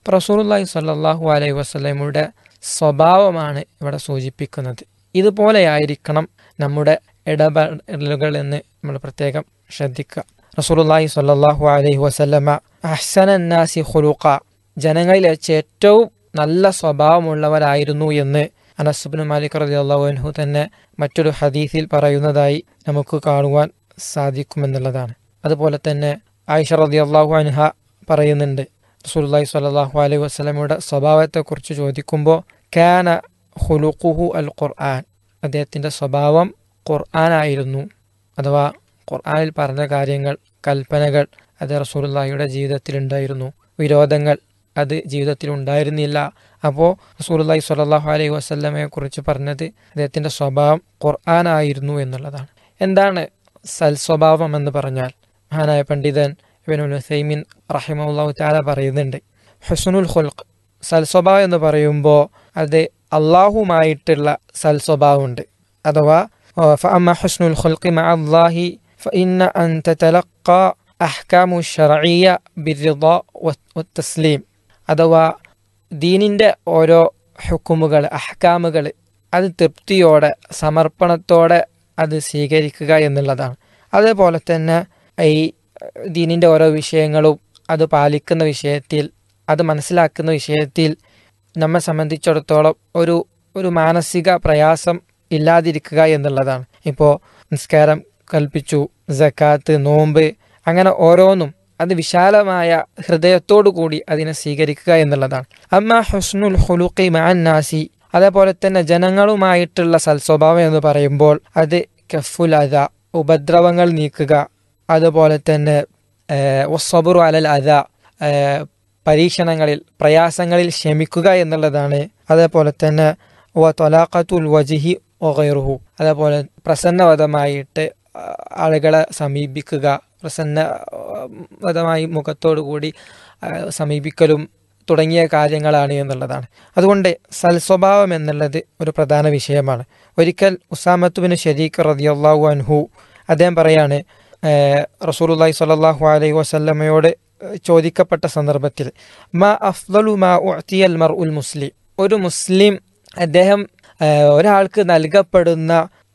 റസൂലുള്ളാഹി സ്വല്ലല്ലാഹു അലൈഹി വസല്ലമയുടെ സ്വഭാവമാണ് ഇവിടെ സൂചിപ്പിക്കുന്നത് ഇതുപോലെയായിരിക്കണം നമ്മുടെ ഇടപെടലുകൾ എന്ന് നമ്മൾ പ്രത്യേകം ശ്രദ്ധിക്കുക റസൂലുള്ളാഹി സ്വല്ലല്ലാഹു അലൈഹി വസല്ലമ അഹ്സനന്നാസി ഖുലുഖ ജനങ്ങളിൽ വെച്ച് ഏറ്റവും നല്ല സ്വഭാവമുള്ളവരായിരുന്നു എന്ന് അനസുബിൻ മാലിക് റളിയല്ലാഹു അൻഹു തന്നെ മറ്റൊരു ഹദീസിൽ പറയുന്നതായി നമുക്ക് കാണുവാൻ സാധിക്കുമെന്നുള്ളതാണ് അതുപോലെ തന്നെ ആയിഷ റളിയല്ലാഹു അൻഹ പറയുന്നുണ്ട് റസൂലുള്ളാഹി സ്വല്ലല്ലാഹു അലൈഹി വസല്ലമയുടെ സ്വഭാവത്തെക്കുറിച്ച് ചോദിക്കുമ്പോൾ കാന ഖുലുഖുഹു അൽ ഖുർആൻ അദ്ദേഹത്തിൻ്റെ സ്വഭാവം ഖുർആനായിരുന്നു അഥവാ ഖുർആനിൽ പറഞ്ഞ കാര്യങ്ങൾ കൽപ്പനകൾ അത് റസൂലുള്ളാഹിയുടെ ജീവിതത്തിലുണ്ടായിരുന്നു വിരോധങ്ങൾ അത് ജീവിതത്തിൽ ഉണ്ടായിരുന്നില്ല അപ്പോൾ റസൂലുള്ളാഹി സ്വല്ലല്ലാഹു അലൈഹി വസല്ലമയെ കുറിച്ച് പറഞ്ഞത് അദ്ദേഹത്തിൻ്റെ സ്വഭാവം ഖുർആനായിരുന്നു എന്നുള്ളതാണ് എന്താണ് സൽ സ്വഭാവം എന്ന് പറഞ്ഞാൽ മഹാനായ പണ്ഡിതൻ ഇബനുൽ ഹുസൈമിൻ റഹിമുല്ലാഹു താല പറയുന്നുണ്ട് ഹുസ്നുൽ ഖുൽഖ് സൽ സ്വഭാവം എന്ന് പറയുമ്പോൾ അത് അള്ളാഹുമായിട്ടുള്ള സൽ സ്വഭാവമുണ്ട് അഥവാ فأما حسن الخلق مع الله فإن أن تتلقى أحكام الشرعية بالرضا والتسليم അഥവാ ദീനിൻ്റെ ഓരോ ഹുക്കുമുകൾ അഹ്കാമുകൾ അത് തൃപ്തിയോടെ സമർപ്പണത്തോടെ അത് സ്വീകരിക്കുക എന്നുള്ളതാണ് അതേപോലെ തന്നെ ഈ ദീനിൻ്റെ ഓരോ വിഷയങ്ങളും അത് പാലിക്കുന്ന വിഷയത്തിൽ അത് മനസ്സിലാക്കുന്ന വിഷയത്തിൽ നമ്മെ സംബന്ധിച്ചിടത്തോളം ഒരു ഒരു മാനസിക പ്രയാസം ഇല്ലാതിരിക്കുക എന്നുള്ളതാണ് ഇപ്പോൾ നിസ്കാരം കൽപ്പിച്ചു ജക്കാത്ത് നോമ്പ് അങ്ങനെ ഓരോന്നും അത് വിശാലമായ ഹൃദയത്തോടു കൂടി അതിനെ സ്വീകരിക്കുക എന്നുള്ളതാണ് അമ്മ ഹുസ്നുൽ ഹുലുഖി മാനാസി അതേപോലെ തന്നെ ജനങ്ങളുമായിട്ടുള്ള സൽസ്വഭാവം എന്ന് പറയുമ്പോൾ അത് കഫുൽ അത ഉപദ്രവങ്ങൾ നീക്കുക അതുപോലെ തന്നെ ഒസബുറു അലൽ അത പരീക്ഷണങ്ങളിൽ പ്രയാസങ്ങളിൽ ക്ഷമിക്കുക എന്നുള്ളതാണ് അതേപോലെ തന്നെ വ തൊലാഖത്തുൽ വജിഹി ഒഹൈറുഹു അതേപോലെ പ്രസന്നവതമായിട്ട് ആളുകളെ സമീപിക്കുക പ്രസന്നവതമായി മുഖത്തോടു കൂടി സമീപിക്കലും തുടങ്ങിയ കാര്യങ്ങളാണ് എന്നുള്ളതാണ് അതുകൊണ്ട് സൽസ്വഭാവം എന്നുള്ളത് ഒരു പ്രധാന വിഷയമാണ് ഒരിക്കൽ ഉസാമത്തുബിന് ഷരീഖ് റതിയല്ലാഹു അൻഹു അദ്ദേഹം പറയാണ് റസൂലുല്ലാഹി സ്വല്ലല്ലാഹു അലൈഹി വസല്ലമയോട് ചോദിക്കപ്പെട്ട സന്ദർഭത്തിൽ മാ അഫ്ദലു മാ ഉഅ്തിയൽ മർഉൽ മുസ്ലിം ഒരു മുസ്ലിം അദ്ദേഹം ഒരാൾക്ക് നൽകപ്പെടുന്ന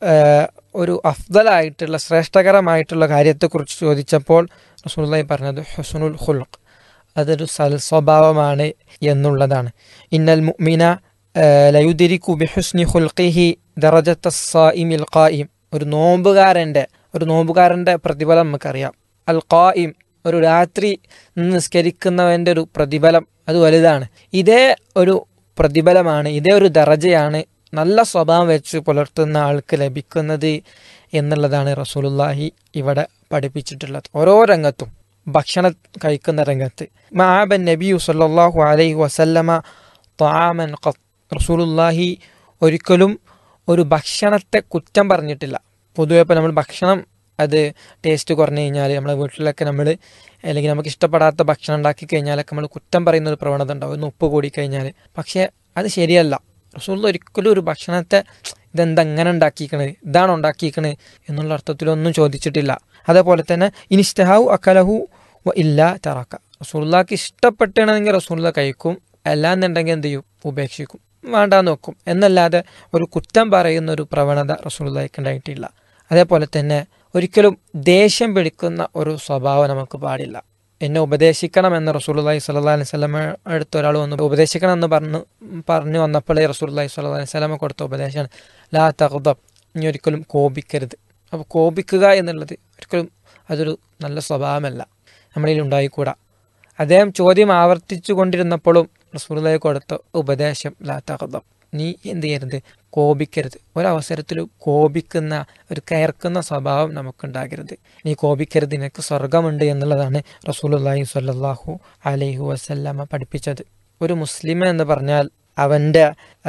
ഒരു അഫ്ദലായിട്ടുള്ള ശ്രേഷ്ഠകരമായിട്ടുള്ള കാര്യത്തെക്കുറിച്ച് ചോദിച്ചപ്പോൾ റസൂലുള്ളാഹി പറഞ്ഞത് ഹുസ്നുൽ ഖുൽഖ് അതൊരു സൽ സ്വഭാവമാണ് എന്നുള്ളതാണ് ഇന്നൽ മുഅ്മിന ലയുദിരിക്കു ബിഹുസ്നി ഖുൽഖിഹി ദറജത്ത സായിമിൽ ഖായിം ഒരു നോമ്പുകാരൻ്റെ ഒരു നോമ്പുകാരൻ്റെ പ്രതിഫലം നമുക്കറിയാം അൽ ഖായിം ഒരു രാത്രി നിസ്കരിക്കുന്നവൻ്റെ ഒരു പ്രതിഫലം അത് വലുതാണ് ഇതേ ഒരു പ്രതിഫലമാണ് ഇതേ ഒരു ദറജയാണ് നല്ല സ്വഭാവം വെച്ച് പുലർത്തുന്ന ആൾക്ക് ലഭിക്കുന്നത് എന്നുള്ളതാണ് റസൂലുല്ലാഹി ഇവിടെ പഠിപ്പിച്ചിട്ടുള്ളത് ഓരോ രംഗത്തും ഭക്ഷണം കഴിക്കുന്ന രംഗത്ത് മഹാബൻ നബിയു സല്ലാഹു അലൈഹി വസല്ലമ ത്വാമൻ റസൂലുല്ലാഹി ഒരിക്കലും ഒരു ഭക്ഷണത്തെ കുറ്റം പറഞ്ഞിട്ടില്ല പൊതുവെ ഇപ്പോൾ നമ്മൾ ഭക്ഷണം അത് ടേസ്റ്റ് കുറഞ്ഞു കഴിഞ്ഞാൽ നമ്മളെ വീട്ടിലൊക്കെ നമ്മൾ അല്ലെങ്കിൽ നമുക്ക് ഇഷ്ടപ്പെടാത്ത ഭക്ഷണം ഉണ്ടാക്കി കഴിഞ്ഞാലൊക്കെ നമ്മൾ കുറ്റം പറയുന്ന ഒരു പ്രവണത ഉണ്ടാവും ഒന്ന് ഉപ്പ് കൂടി കഴിഞ്ഞാൽ പക്ഷേ അത് ശരിയല്ല റസൂൽ ഒരിക്കലും ഒരു ഭക്ഷണത്തെ ഇതെന്താ എങ്ങനെ ഉണ്ടാക്കിക്കണത് ഇതാണ് ഉണ്ടാക്കിക്കണത് എന്നുള്ള അർത്ഥത്തിലൊന്നും ചോദിച്ചിട്ടില്ല അതേപോലെ തന്നെ ഇനിസ്റ്റഹാവു അക്കലഹു ഇല്ല തറക്ക റസൂള്ളാക്ക് ഇഷ്ടപ്പെട്ടാണെങ്കിൽ റസൂള്ള കഴിക്കും അല്ലാന്നുണ്ടെങ്കിൽ എന്ത് ചെയ്യും ഉപേക്ഷിക്കും വേണ്ടാന്ന് വെക്കും എന്നല്ലാതെ ഒരു കുറ്റം പറയുന്ന ഒരു പ്രവണത റസൂള്ളക്ക് ഉണ്ടായിട്ടില്ല അതേപോലെ തന്നെ ഒരിക്കലും ദേഷ്യം പിടിക്കുന്ന ഒരു സ്വഭാവം നമുക്ക് പാടില്ല എന്നെ ഉപദേശിക്കണം എന്ന് റസൂലുള്ളാഹി സ്വല്ലല്ലാഹി അലൈഹി വസല്ലമ അടുത്ത ഒരാൾ വന്ന് ഉപദേശിക്കണം എന്ന് പറഞ്ഞു പറഞ്ഞു വന്നപ്പോഴേ റസൂലുള്ളാഹി സ്വല്ലല്ലാഹി അലൈഹി വസല്ലമ കൊടുത്ത ഉപദേശമാണ് ലാ തഗ്ദബ് ഇനി ഒരിക്കലും കോപിക്കരുത് അപ്പോൾ കോപിക്കുക എന്നുള്ളത് ഒരിക്കലും അതൊരു നല്ല സ്വഭാവമല്ല നമ്മളിൽ ഉണ്ടായിക്കൂടാ അദ്ദേഹം ചോദ്യം ആവർത്തിച്ചു കൊണ്ടിരുന്നപ്പോഴും റസൂലുള്ളാഹി കൊടുത്ത ഉപദേശം ലാ തഗ്ദബ് നീ എന്ത് ചെയ്യരുത് കോപിക്കരുത് ഒരവസരത്തിൽ കോപിക്കുന്ന ഒരു കയർക്കുന്ന സ്വഭാവം നമുക്കുണ്ടാകരുത് നീ കോപിക്കരുത് നിനക്ക് സ്വർഗമുണ്ട് എന്നുള്ളതാണ് റസൂലുള്ളാഹി സ്വല്ലല്ലാഹു അലൈഹി വസല്ലമ പഠിപ്പിച്ചത് ഒരു മുസ്ലിം എന്ന് പറഞ്ഞാൽ അവൻ്റെ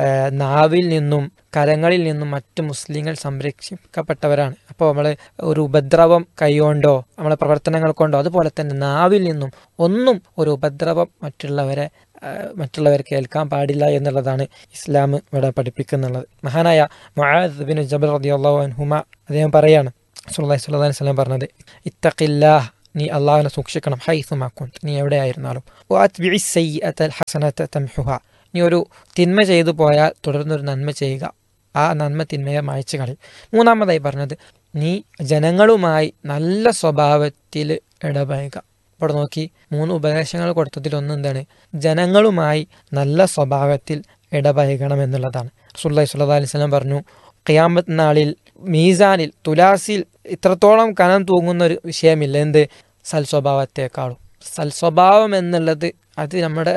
നാവിൽ നിന്നും കരങ്ങളിൽ നിന്നും മറ്റു മുസ്ലിങ്ങൾ സംരക്ഷിക്കപ്പെട്ടവരാണ് അപ്പോൾ നമ്മൾ ഒരു ഉപദ്രവം കൈകൊണ്ടോ നമ്മളെ പ്രവർത്തനങ്ങൾ കൊണ്ടോ അതുപോലെ തന്നെ നാവിൽ നിന്നും ഒന്നും ഒരു ഉപദ്രവം മറ്റുള്ളവരെ മറ്റുള്ളവർ കേൾക്കാൻ പാടില്ല എന്നുള്ളതാണ് ഇസ്ലാം ഇവിടെ പഠിപ്പിക്കുന്നുള്ളത് മഹാനായ മൊഹാദ് ബിൻ ജബൽ റതി അള്ളാഹു അൻഹുമ അദ്ദേഹം പറയാണ് സുല്ലാഹി സ്വല്ലി വസ്ലം പറഞ്ഞത് ഇത്തഖില്ലാഹ് നീ അള്ളാഹുവിനെ സൂക്ഷിക്കണം ഹൈസുമാക്കും നീ എവിടെയായിരുന്നാലും വാത്ബിഇ സയ്യിഅത്തൽ ഹസനത തംഹുഹ നീ ഒരു തിന്മ ചെയ്തു പോയാൽ തുടർന്നൊരു നന്മ ചെയ്യുക ആ നന്മ തിന്മയെ മായച്ചു കളയും മൂന്നാമതായി പറഞ്ഞത് നീ ജനങ്ങളുമായി നല്ല സ്വഭാവത്തിൽ ഇടപഴകുക ഇവിടെ നോക്കി മൂന്ന് ഉപദേശങ്ങൾ കൊടുത്തതിൽ ഒന്ന് എന്താണ് ജനങ്ങളുമായി നല്ല സ്വഭാവത്തിൽ ഇടപഴകണം എന്നുള്ളതാണ് സുല്ലാഹി സ്വല്ലാ അലൈഹി സ്വലം പറഞ്ഞു ഖിയാമത്ത് നാളിൽ മീസാനിൽ തുലാസിൽ ഇത്രത്തോളം കനം തൂങ്ങുന്ന ഒരു വിഷയമില്ല എന്ത് സൽസ്വഭാവത്തെക്കാളും സൽസ്വഭാവം എന്നുള്ളത് അത് നമ്മുടെ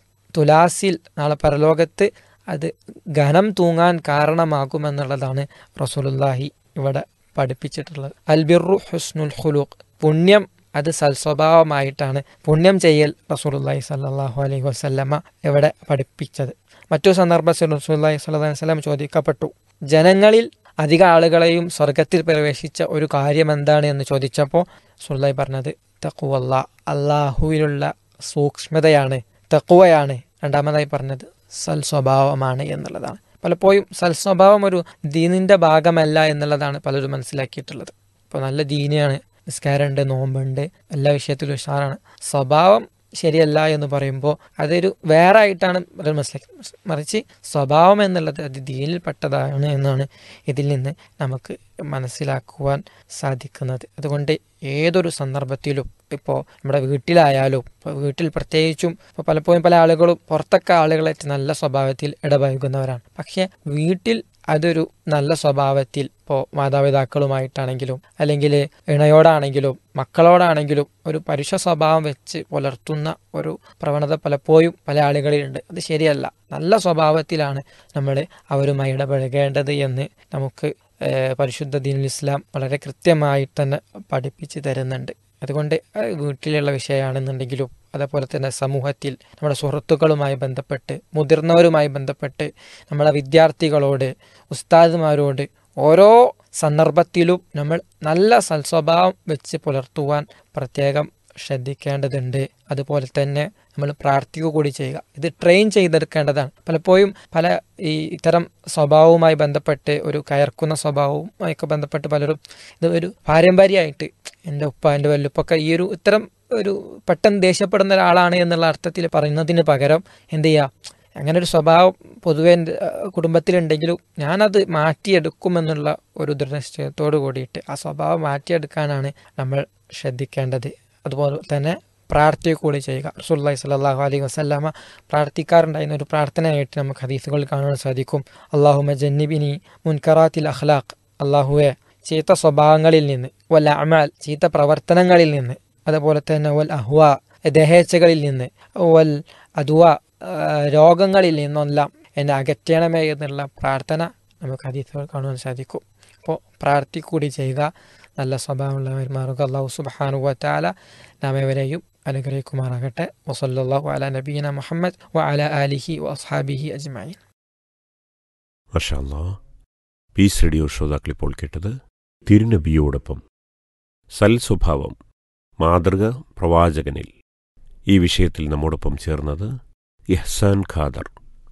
തുലാസിൽ നാളെ പരലോകത്ത് അത് ഘനം തൂങ്ങാൻ കാരണമാകുമെന്നുള്ളതാണ് റസൂലുല്ലാഹി ഇവിടെ പഠിപ്പിച്ചിട്ടുള്ളത് അൽബിറു ഹുസ്നുൽ ഖുലൂഖ് പുണ്യം അത് സൽസ്വഭാവമായിട്ടാണ് പുണ്യം ചെയ്യൽ റസൂലുല്ലാഹി സല്ലാഹു അലൈഹി വസല്ലമ ഇവിടെ പഠിപ്പിച്ചത് മറ്റൊരു സന്ദർഭത്തിൽ റസൂല്ലാഹി സ്വല്ലല്ലാഹി അലൈഹി വസല്ലം ചോദിക്കപ്പെട്ടു ജനങ്ങളിൽ അധിക ആളുകളെയും സ്വർഗത്തിൽ പ്രവേശിച്ച ഒരു കാര്യം എന്താണ് എന്ന് ചോദിച്ചപ്പോൾ സുല്ലായി പറഞ്ഞത് തക്കുവല്ല അള്ളാഹുവിലുള്ള സൂക്ഷ്മതയാണ് തക്കുവയാണ് രണ്ടാമതായി പറഞ്ഞത് സൽ സ്വഭാവമാണ് എന്നുള്ളതാണ് പലപ്പോഴും സൽ സ്വഭാവം ഒരു ദീനിൻ്റെ ഭാഗമല്ല എന്നുള്ളതാണ് പലരും മനസ്സിലാക്കിയിട്ടുള്ളത് ഇപ്പോൾ നല്ല ദീനിയാണ് നിസ്കാരമുണ്ട് നോമ്പുണ്ട് എല്ലാ വിഷയത്തിലും ഉഷാറാണ് സ്വഭാവം ശരിയല്ല എന്ന് പറയുമ്പോൾ അതൊരു വേറെ ആയിട്ടാണ് മനസ്സിലാക്കി മറിച്ച് സ്വഭാവം എന്നുള്ളത് അത് ദീനിൽപ്പെട്ടതാണ് എന്നാണ് ഇതിൽ നിന്ന് നമുക്ക് മനസ്സിലാക്കുവാൻ സാധിക്കുന്നത് അതുകൊണ്ട് ഏതൊരു സന്ദർഭത്തിലും ഇപ്പോൾ നമ്മുടെ വീട്ടിലായാലും ഇപ്പോൾ വീട്ടിൽ പ്രത്യേകിച്ചും ഇപ്പോൾ പലപ്പോഴും പല ആളുകളും പുറത്തൊക്കെ ആളുകളായിട്ട് നല്ല സ്വഭാവത്തിൽ ഇടപഴകുന്നവരാണ് പക്ഷേ വീട്ടിൽ അതൊരു നല്ല സ്വഭാവത്തിൽ ഇപ്പോൾ മാതാപിതാക്കളുമായിട്ടാണെങ്കിലും അല്ലെങ്കിൽ ഇണയോടാണെങ്കിലും മക്കളോടാണെങ്കിലും ഒരു പരുഷ സ്വഭാവം വെച്ച് പുലർത്തുന്ന ഒരു പ്രവണത പലപ്പോഴും പല ആളുകളിലുണ്ട് അത് ശരിയല്ല നല്ല സ്വഭാവത്തിലാണ് നമ്മൾ അവരുമായി ഇടപഴകേണ്ടത് എന്ന് നമുക്ക് പരിശുദ്ധ ദീനുൽ ഇസ്ലാം വളരെ കൃത്യമായി തന്നെ പഠിപ്പിച്ച് തരുന്നുണ്ട് അതുകൊണ്ട് വീട്ടിലുള്ള വിഷയമാണെന്നുണ്ടെങ്കിലും അതേപോലെ തന്നെ സമൂഹത്തിൽ നമ്മുടെ സുഹൃത്തുക്കളുമായി ബന്ധപ്പെട്ട് മുതിർന്നവരുമായി ബന്ധപ്പെട്ട് നമ്മളെ വിദ്യാർത്ഥികളോട് ഉസ്താദുമാരോട് ഓരോ സന്ദർഭത്തിലും നമ്മൾ നല്ല സൽസ്വഭാവം വെച്ച് പുലർത്തുവാൻ പ്രത്യേകം ശ്രദ്ധിക്കേണ്ടതുണ്ട് അതുപോലെ തന്നെ നമ്മൾ പ്രാർത്ഥിക്കുക കൂടി ചെയ്യുക ഇത് ട്രെയിൻ ചെയ്തെടുക്കേണ്ടതാണ് പലപ്പോഴും പല ഈ ഇത്തരം സ്വഭാവവുമായി ബന്ധപ്പെട്ട് ഒരു കയർക്കുന്ന സ്വഭാവവുമായൊക്കെ ബന്ധപ്പെട്ട് പലരും ഇത് ഒരു പാരമ്പര്യമായിട്ട് എൻ്റെ ഉപ്പ എൻ്റെ വല്ലുപ്പൊക്കെ ഈ ഒരു ഇത്തരം ഒരു പെട്ടെന്ന് ദേഷ്യപ്പെടുന്ന ഒരാളാണ് എന്നുള്ള അർത്ഥത്തിൽ പറയുന്നതിന് പകരം എന്ത് ചെയ്യുക അങ്ങനെ ഒരു സ്വഭാവം പൊതുവെ എൻ്റെ കുടുംബത്തിലുണ്ടെങ്കിലും ഞാനത് മാറ്റിയെടുക്കുമെന്നുള്ള ഒരു ദൃഢനിശ്ചയത്തോടു കൂടിയിട്ട് ആ സ്വഭാവം മാറ്റിയെടുക്കാനാണ് നമ്മൾ ശ്രദ്ധിക്കേണ്ടത് അതുപോലെ തന്നെ പ്രാർത്ഥിക്കുക കൂടി ചെയ്യുക റസൂല്ലായി സല്ലാഹു അലൈഹി വസ്ല്ലാമ പ്രാർത്ഥിക്കാറുണ്ടായിരുന്ന ഒരു പ്രാർത്ഥനയായിട്ട് നമുക്ക് ഹദീസുകൾ കാണാൻ സാധിക്കും അള്ളാഹുമ ജന്നിബിനി മുൻകറാത്തിൽ അഖ്ലാഖ് അള്ളാഹുവെ ചീത്ത സ്വഭാവങ്ങളിൽ നിന്ന് വല്ല അമാൽ ചീത്ത പ്രവർത്തനങ്ങളിൽ നിന്ന് അതുപോലെ തന്നെ വൽ അഹ്വ ദഹേച്ഛകളിൽ നിന്ന് വൽ അദ്വ രോഗങ്ങളിൽ നിന്നെല്ലാം എന്നെ അകറ്റണമേ എന്നുള്ള പ്രാർത്ഥന നമുക്ക് ഹദീസുകൾ കാണുവാൻ സാധിക്കും അപ്പോൾ പ്രാർത്ഥിക്കൂടി ചെയ്യുക നല്ല സ്വഭാവമുള്ളവർ മാറുക അള്ളാഹു സുബാനുവ താല നാം എവരെയും അനുഗ്രഹിക്കുമാറാകട്ടെ വസല്ലാഹു അല നബീന മുഹമ്മദ് വ അല അലിഹി വസ്ഹാബിഹി അജ്മൈൻ മഷാല്ലാ പീസ് റേഡിയോ ശ്രോതാക്കൾ ഇപ്പോൾ കേട്ടത് തിരുനബിയോടൊപ്പം സൽ സ്വഭാവം മാതൃക പ്രവാചകനിൽ ഈ വിഷയത്തിൽ നമ്മോടൊപ്പം ചേർന്നത് ഇഹ്സാൻ ഖാദർ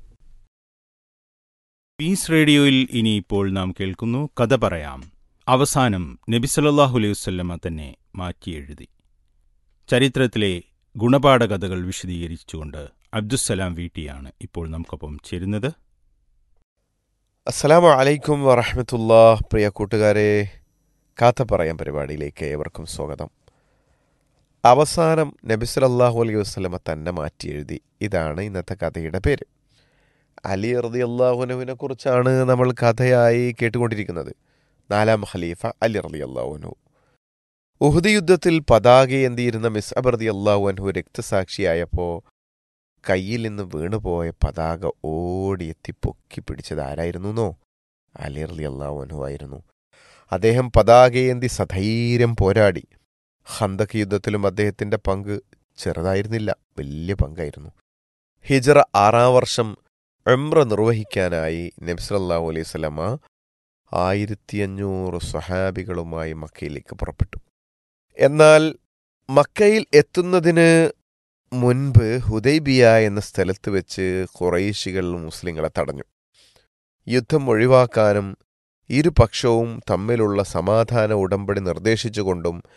പീസ് റേഡിയോയിൽ ഇനിയിപ്പോൾ നാം കേൾക്കുന്നു കഥ പറയാം അവസാനം നബിസല്ലാഹു അലൈഹി വസ്ല്ലമ തന്നെ മാറ്റിയെഴുതി ചരിത്രത്തിലെ ഗുണപാഠ കഥകൾ വിശദീകരിച്ചുകൊണ്ട് അബ്ദുസ്സലാം വീട്ടിയാണ് ഇപ്പോൾ നമുക്കൊപ്പം ചേരുന്നത് അസ്സലാമു അലൈക്കും വറഹമത്തുള്ള പ്രിയ കൂട്ടുകാരെ കാത്ത പറയാം പരിപാടിയിലേക്ക് ഏവർക്കും സ്വാഗതം അവസാനം നബിസ്വലല്ലാഹു അലൈഹി വസ്ലമ തന്നെ മാറ്റി എഴുതി ഇതാണ് ഇന്നത്തെ കഥയുടെ പേര് അലി റതി അള്ളാഹുനുവിനെ കുറിച്ചാണ് നമ്മൾ കഥയായി കേട്ടുകൊണ്ടിരിക്കുന്നത് നാലാം ഖലീഫ അലി റതി അള്ളാഹുനു ഉഹുദ് യുദ്ധത്തിൽ പതാകയേന്തിയിരുന്ന മിസ് റതി അള്ളാഹുനു രക്തസാക്ഷിയായപ്പോൾ കയ്യിൽ നിന്ന് വീണുപോയ പതാക ഓടിയെത്തി പൊക്കി പിടിച്ചത് ആരായിരുന്നോ അലി റലി അള്ളാഹുനു ആയിരുന്നു അദ്ദേഹം പതാകയേന്തി സധൈര്യം പോരാടി ഹന്തക് യുദ്ധത്തിലും അദ്ദേഹത്തിന്റെ പങ്ക് ചെറുതായിരുന്നില്ല വലിയ പങ്കായിരുന്നു ഹിജറ ആറാം വർഷം എംറ നിർവഹിക്കാനായി നബ്സലല്ലാഹു അലൈഹി സ്വലമ ആയിരത്തി അഞ്ഞൂറ് സ്വഹാബികളുമായി മക്കയിലേക്ക് പുറപ്പെട്ടു എന്നാൽ മക്കയിൽ എത്തുന്നതിന് മുൻപ് ഹുദൈബിയ എന്ന സ്ഥലത്ത് വെച്ച് കുറേശികൾ മുസ്ലിങ്ങളെ തടഞ്ഞു യുദ്ധം ഒഴിവാക്കാനും ഇരുപക്ഷവും തമ്മിലുള്ള സമാധാന ഉടമ്പടി നിർദ്ദേശിച്ചുകൊണ്ടും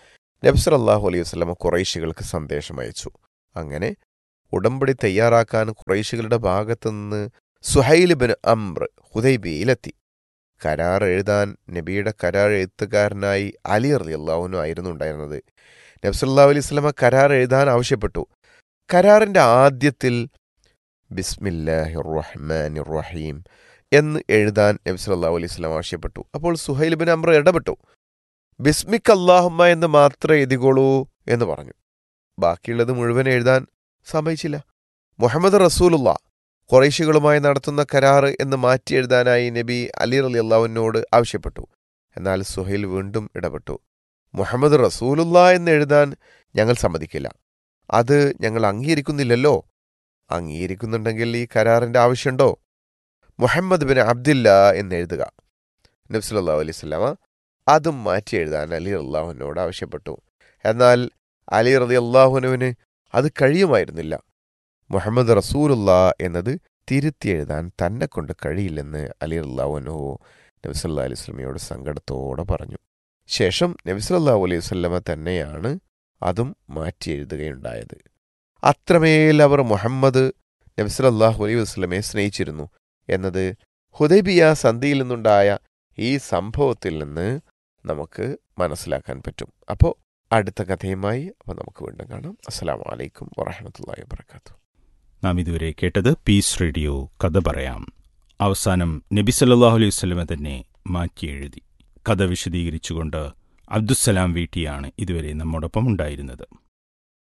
നബ്സർ അള്ളാഹു അലൈഹി വസ്ലമ കുറൈശികൾക്ക് സന്ദേശം അയച്ചു അങ്ങനെ ഉടമ്പടി തയ്യാറാക്കാൻ കുറൈശികളുടെ ഭാഗത്തുനിന്ന് സുഹൈൽ ബിൻ അംർ ഹുദൈബിയിലെത്തി കരാർ എഴുതാൻ നബിയുടെ കരാർ എഴുത്തുകാരനായി അലി അലി അള്ളാഹുനു ആയിരുന്നു ഉണ്ടായിരുന്നത് നബ്സല്ലാ അലൈഹി സ്വലമ കരാർ എഴുതാൻ ആവശ്യപ്പെട്ടു കരാറിന്റെ ആദ്യത്തിൽ ബിസ്മില്ലാഹി റഹ്മാൻ റഹീം എന്ന് എഴുതാൻ നബി സല്ലല്ലാഹു അലൈഹി വസല്ലം ആവശ്യപ്പെട്ടു അപ്പോൾ സുഹൈൽ ബിൻ അമ്ര ഇടപെട്ടു ബിസ്മിക് അല്ലാഹുമ്മ എന്ന് മാത്രം എഴുതിക്കോളൂ എന്ന് പറഞ്ഞു ബാക്കിയുള്ളത് മുഴുവൻ എഴുതാൻ സമ്മതിച്ചില്ല മുഹമ്മദ് റസൂലുള്ള കുറേശികളുമായി നടത്തുന്ന കരാർ എന്ന് മാറ്റി എഴുതാനായി നബി അലി അലി അള്ളാഹുവിനോട് ആവശ്യപ്പെട്ടു എന്നാൽ സുഹൈൽ വീണ്ടും ഇടപെട്ടു മുഹമ്മദ് റസൂലുള്ള എന്ന് എഴുതാൻ ഞങ്ങൾ സമ്മതിക്കില്ല അത് ഞങ്ങൾ അംഗീകരിക്കുന്നില്ലല്ലോ അംഗീകരിക്കുന്നുണ്ടെങ്കിൽ ഈ കരാറിന്റെ ആവശ്യമുണ്ടോ മുഹമ്മദ് ബിൻ അബ്ദില്ല എന്ന് എഴുതുക നബ്സുല്ലാ അലൈഹി സ്വലാമ അതും മാറ്റി എഴുതാൻ അലി അള്ളാഹുവിനോട് ആവശ്യപ്പെട്ടു എന്നാൽ അലി റതി അള്ളാഹുനുവിന് അത് കഴിയുമായിരുന്നില്ല മുഹമ്മദ് റസൂലുള്ള എന്നത് തിരുത്തി എഴുതാൻ തന്നെ കൊണ്ട് കഴിയില്ലെന്ന് അലി അള്ളാഹുനു നബ്സല്ലാ അലൈഹി സ്വലമയോട് സങ്കടത്തോടെ പറഞ്ഞു ശേഷം നബ്സല്ലാ അലൈഹി സ്വല്ലമ തന്നെയാണ് അതും മാറ്റി എഴുതുകയുണ്ടായത് അത്രമേൽ അവർ മുഹമ്മദ് നബ്സലല്ലാഹു അലൈഹി വസ്ലമെ സ്നേഹിച്ചിരുന്നു എന്നത് ഹുദൈബിയ സന്ധിയിൽ നിന്നുണ്ടായ ഈ സംഭവത്തിൽ നിന്ന് നമുക്ക് മനസ്സിലാക്കാൻ പറ്റും അപ്പോൾ അടുത്ത കഥയുമായി അപ്പോൾ നമുക്ക് വീണ്ടും കാണാം അസ്സാം വലൈക്കും വറഹമത്തല്ലാ വാത്തു നാം ഇതുവരെ കേട്ടത് പീസ് റേഡിയോ കഥ പറയാം അവസാനം നബി സല്ലല്ലാഹു അലൈഹി വസല്ലമ തന്നെ മാറ്റി എഴുതി കഥ വിശദീകരിച്ചുകൊണ്ട് അബ്ദുസ്സലാം വീട്ടിയാണ് ഇതുവരെ നമ്മോടൊപ്പം ഉണ്ടായിരുന്നത്